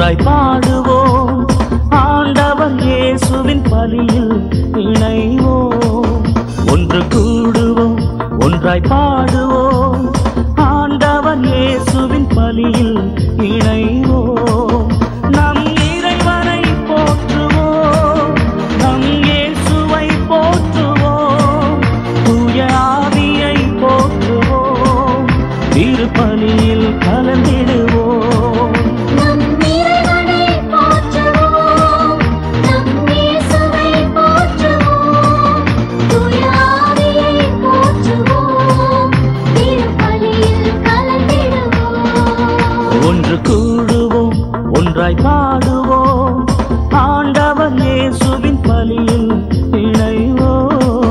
ஒன்றாய் பாடுவோம் ஆண்டவர் இயேசுவின் பலியில் இணைவோம் ஒன்று கூடுவோம் ஒன்றாய் பாடுவோம் ஆண்டவர் இயேசுவின் பலியில் இணைவோம் நம் இறைவனை போற்றுவோம் நம் இயேசுவை போற்றுவோம் தூய ஆவியை போற்றுவோம் திருப்பலியில் கலந்திடுவோம் நம் இறைவனை போற்றுவோம் நம் இயேசுவை போற்றுவோம் தூய ஆவியை போற்றுவோம் திருப்பலியில் கலந்திடுவோம் ஒன்று கூடுவோம் ஒன்றாய் பாடுவோம் ஆண்டவர் இயேசுவின் பலியில் இணைவோம்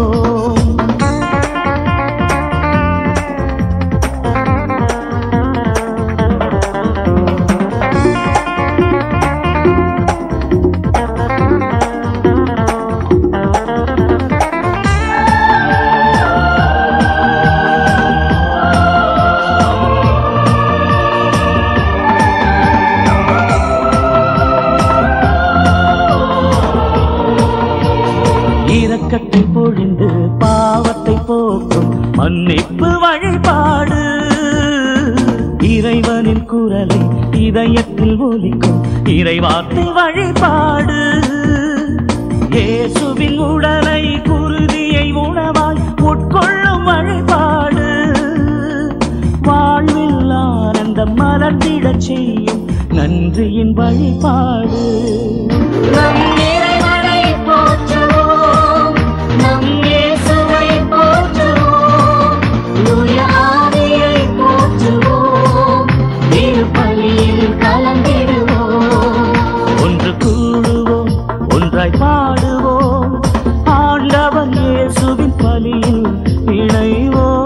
இரக்கத்தை பொழிந்து பாவத்தை போக்கும் மன்னிப்பு வழிபாடு இறைவனின் குரலை இதயத்தில் ஒலிக்கும் இறைவார்த்தை வழிபாடு இயேசுவின் உடலை குருதியை உணவாய் உட்கொள்ளும் வழிபாடு வாழ்வில் ஆனந்தம் மலர்ந்திடச் செய்யும் நன்றியின் வழிபாடு நம் இறைவனை போற்றுவோம் நம் இயேசுவை போற்றுவோம் தூய ஆவியை போற்றுவோம் திருப்பலியில் கலந்திடுவோம் ஒன்று கூடுவோம் ஒன்றாய் பாடுவோம் ஆண்டவர் இயேசுவின் பலியில் இணைவோம்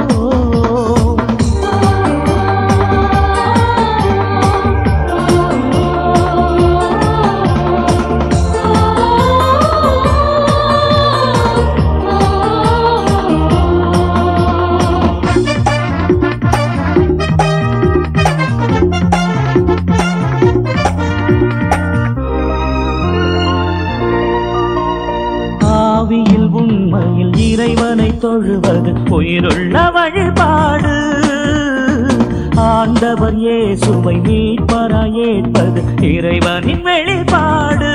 ஆவியில் உண்மையில் இறைவனை தொழுவது உயிருள்ள வழிபாடு ஆண்டவர் இயேசுவை மீட்பராய் ஏற்பது இறைவனின் வெளிப்பாடு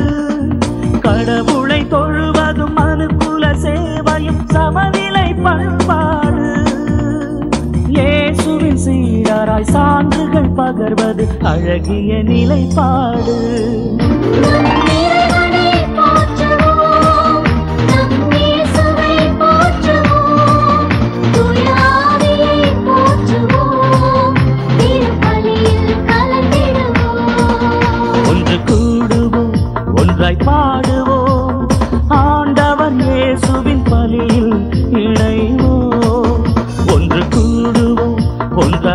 கடவுளை தொழுவதும் அனுகூல சேவையும் சமநிலை பண்பாடு இயேசுவின் சீடராய் சான்றுகள் பகர்வது அழகிய நிலைப்பாடு நம் இறைவனை போற்றுவோம் நம் இயேசுவை போற்றுவோம் தூய ஆவியை போற்றுவோம் திருப்பலியில் கலந்திடுவோம் ஒன்று கூடுவோம் ஒன்றாய் பாடுவோம் ஆண்டவர் இயேசுவின் பலியில் இணைவோம் ஒன்று கூடுவோம் ஒன்றாய்